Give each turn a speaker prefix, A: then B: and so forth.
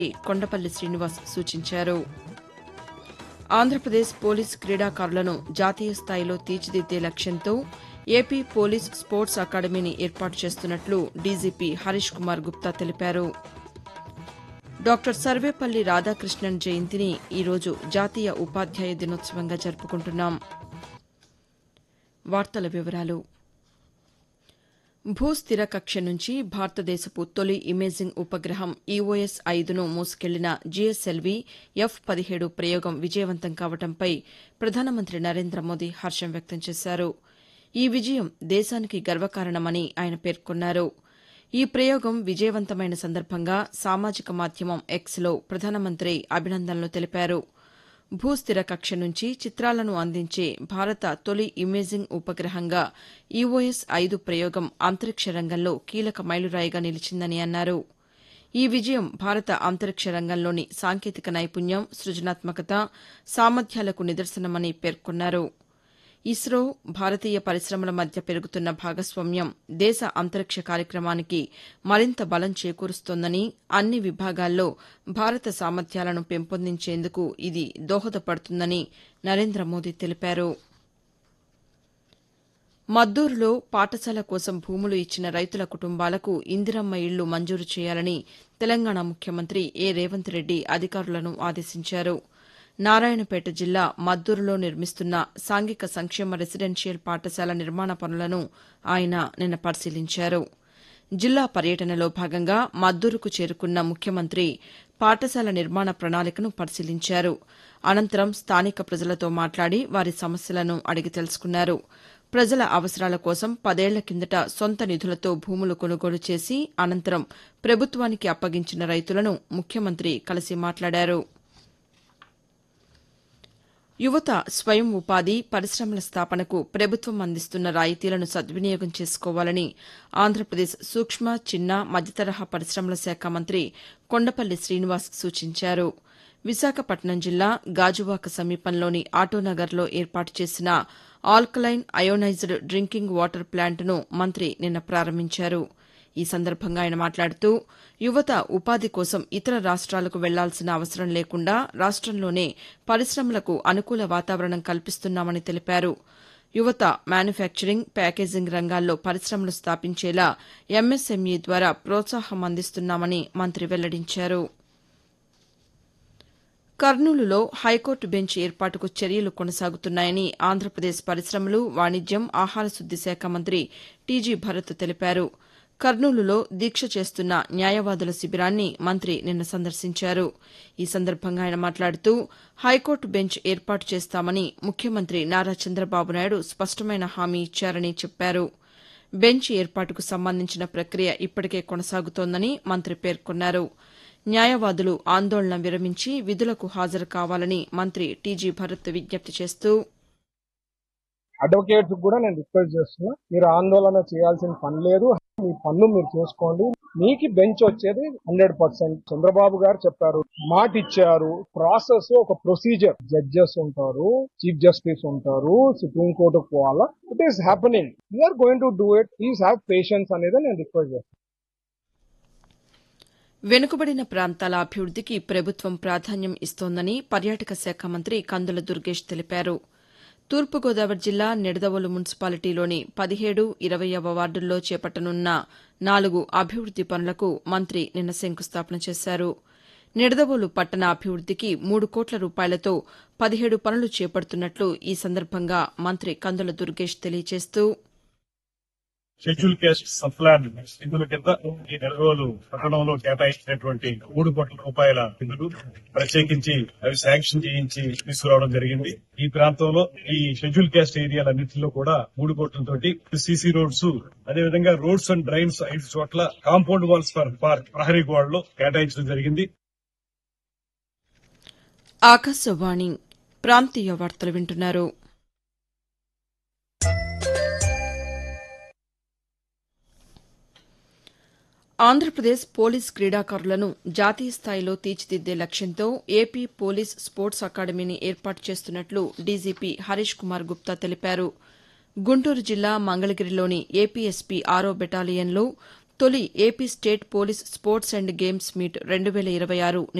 A: కొండపల్లి శ్రీనివాస్ సూచించారు ఆంధ్రప్రదేశ్ పోలీస్ క్రీడాకారులను జాతీయ స్థాయిలో తీర్చిదిద్దే లక్ష్యంతో ఏపీ పోలీస్ స్పోర్ట్స్ అకాడమీని ఏర్పాటు చేస్తున్నట్లు డీజీపీ హరీష్ కుమార్ గుప్తా తెలిపారు డాక్టర్ సర్వేపల్లి రాధాకృష్ణన్ జయంతిని ఈరోజు జాతీయ ఉపాధ్యాయ దినోత్సవంగా జరుపుకుంటున్నాం వార్తల వివరాలు భూస్థిర కక్ష నుంచి భారతదేశపు తొలి ఇమేజింగ్ ఉపగ్రహం ఈఓఎస్ ఐదును మోసుకెళ్లిన జీఎస్ఎల్వీ ఎఫ్ పదిహేడు ప్రయోగం విజయవంతం కావడంపై ప్రధానమంత్రి నరేంద్ర మోదీ హర్షం వ్యక్తం చేశారు ఈ విజయం దేశానికి గర్వకారణమని ఆయన పేర్కొన్నారు ఈ ప్రయోగం విజయవంతమైన సందర్భంగా సామాజిక మాధ్యమం ఎక్స్లో ప్రధానమంత్రి అభినందనలు తెలిపారు భూస్థిర కక్ష నుంచి చిత్రాలను అందించే భారత తొలి ఇమేజింగ్ ఉపగ్రహంగా ఈఓఎస్ ఐదు ప్రయోగం అంతరిక్ష రంగంలో కీలక మైలురాయిగా నిలిచిందని అన్నారు ఈ విజయం భారత అంతరిక్ష రంగంలోని సాంకేతిక నైపుణ్యం సృజనాత్మకత సామర్థ్యాలకు నిదర్శనమని పేర్కొన్నారు ఇస్రో భారతీయ పరిశ్రమల మధ్య పెరుగుతున్న భాగస్వామ్యం దేశ అంతరిక్ష కార్యక్రమానికి మరింత బలం చేకూరుస్తోందని అన్ని విభాగాల్లో భారత సామర్థ్యాలను పెంపొందించేందుకు ఇది దోహదపడుతుందని నరేంద్ర మోదీ తెలిపారు మద్దూరులో పాఠశాల కోసం భూములు ఇచ్చిన రైతుల కుటుంబాలకు ఇందిరమ్మ ఇళ్లు మంజూరు చేయాలని తెలంగాణ ముఖ్యమంత్రి ఏ రేవంత్ రెడ్డి అధికారులను ఆదేశించారు నారాయణపేట జిల్లా మద్దూరులో నిర్మిస్తున్న సాంఘిక సంక్షేమ రెసిడెన్షియల్ పాఠశాల నిర్మాణ పనులను ఆయన నిన్న పరిశీలించారు జిల్లా పర్యటనలో భాగంగా మద్దూరుకు చేరుకున్న ముఖ్యమంత్రి పాఠశాల నిర్మాణ ప్రణాళికను పరిశీలించారు అనంతరం స్థానిక ప్రజలతో మాట్లాడి వారి సమస్యలను అడిగి తెలుసుకున్నారు ప్రజల అవసరాల కోసం పదేళ్ల కిందట సొంత నిధులతో భూములు కొనుగోలు చేసి అనంతరం ప్రభుత్వానికి అప్పగించిన రైతులను ముఖ్యమంత్రి కలిసి మాట్లాడారు యువత స్వయం ఉపాధి పరిశ్రమల స్థాపనకు ప్రభుత్వం అందిస్తున్న రాయితీలను సద్వినియోగం చేసుకోవాలని ఆంధ్రప్రదేశ్ సూక్ష్మ చిన్న మధ్యతరహా పరిశ్రమల శాఖ మంత్రి కొండపల్లి శ్రీనివాస్ సూచించారు విశాఖపట్నం జిల్లా గాజువాక సమీపంలోని ఆటోనగర్లో ఏర్పాటు చేసిన ఆల్కలైన్ అయోనైజ్డ్ డ్రింకింగ్ వాటర్ ప్లాంట్ను మంత్రి నిన్న ప్రారంభించారు ఈ సందర్భంగా ఆయన మాట్లాడుతూ యువత ఉపాధి కోసం ఇతర రాష్ట్రాలకు వెళ్లాల్సిన అవసరం లేకుండా రాష్టంలోనే పరిశ్రమలకు అనుకూల వాతావరణం కల్పిస్తున్నామని తెలిపారు యువత మ్యానుఫ్యాక్చరింగ్ ప్యాకేజింగ్ రంగాల్లో పరిశ్రమలు స్థాపించేలా ఎంఎస్ఎంఈ ద్వారా ప్రోత్సాహం అందిస్తున్నామని మంత్రి వెల్లడించారు కర్నూలులో హైకోర్టు బెంచ్ ఏర్పాటుకు చర్యలు కొనసాగుతున్నాయని ఆంధ్రప్రదేశ్ పరిశ్రమలు వాణిజ్యం ఆహార శుద్ది శాఖ మంత్రి టీజీ భరత్ తెలిపారు కర్నూలులో దీక్ష చేస్తున్న న్యాయవాదుల శిబిరాన్ని మంత్రి నిన్న సందర్శించారు ఈ సందర్భంగా ఆయన మాట్లాడుతూ హైకోర్టు బెంచ్ ఏర్పాటు చేస్తామని ముఖ్యమంత్రి నారా చంద్రబాబు నాయుడు స్పష్టమైన హామీ ఇచ్చారని చెప్పారు బెంచ్ ఏర్పాటుకు సంబంధించిన ప్రక్రియ ఇప్పటికే కొనసాగుతోందని మంత్రి పేర్కొన్నారు న్యాయవాదులు ఆందోళన విరమించి విధులకు హాజరు కావాలని మంత్రి టీజీ భరత్ విజ్ఞప్తి చేస్తూ
B: అడ్వకేట్స్ కూడా నేను రిక్వెస్ట్ చేస్తున్నా మీరు ఆందోళన చేయాల్సిన పని లేదు మీ పన్ను మీరు చేసుకోండి మీకు బెంచ్ వచ్చేది హండ్రెడ్ పర్సెంట్ చంద్రబాబు గారు చెప్పారు మాట ఇచ్చారు ప్రాసెస్ ఒక ప్రొసీజర్ జడ్జెస్ ఉంటారు చీఫ్ జస్టిస్ ఉంటారు సుప్రీం కోర్టు పోవాలా it is happening we are going to do it please have patience అనేది నేను రిక్వెస్ట్ చేస్తాను
A: వెనుకబడిన ప్రాంతాల అభివృద్దికి ప్రభుత్వం ప్రాధాన్యం ఇస్తోందని పర్యాటక శాఖ మంత్రి కందుల దుర్గేష్ తెలిపారు తూర్పుగోదావరి జిల్లా నిడదవోలు మున్సిపాలిటీలోని పదిహేడు ఇరవైవ వార్డుల్లో చేపట్టనున్న నాలుగు అభివృద్ది పనులకు మంత్రి నిన్న శంకుస్థాపన చేశారు నిడదవోలు పట్టణ అభివృద్దికి మూడు కోట్ల రూపాయలతో పదిహేడు పనులు చేపడుతున్నట్లు ఈ సందర్భంగా మంత్రి కందుల దుర్గేష్ తెలియజేస్తూ
C: షెడ్యూల్ కేస్ట్ సప్లాన్ నిధుల కింద ఈ నెల రోజులు పట్టణంలో కేటాయించినటువంటి మూడు కోట్ల రూపాయల నిధులు ప్రత్యేకించి అవి శాంక్షన్ చేయించి తీసుకురావడం జరిగింది ఈ ప్రాంతంలో ఈ షెడ్యూల్ కేస్ట్ ఏరియాలన్నింటిలో కూడా మూడు కోట్లతోటి సీసీ రోడ్స్ అదేవిధంగా రోడ్స్ అండ్ డ్రైన్స్ ఐదు చోట్ల కాంపౌండ్ వాల్స్ ఫర్ పార్క్ ప్రహరీ గోడలు కేటాయించడం జరిగింది
A: ఆకాశవాణి ప్రాంతీయ వార్తలు వింటున్నారు ఆంధ్రప్రదేశ్ పోలీస్ క్రీడాకారులను జాతీయ స్థాయిలో తీర్చిదిద్దే లక్ష్యంతో ఏపీ పోలీస్ స్పోర్ట్స్ అకాడమీని ఏర్పాటు చేస్తున్నట్లు డీజీపీ హరీష్ కుమార్ గుప్తా తెలిపారు గుంటూరు జిల్లా మంగళగిరిలోని ఏపీఎస్పీ ఆరో బెటాలియన్లో తొలి AP state police sports and games meet రెండు వేల ఇరవై ఆరు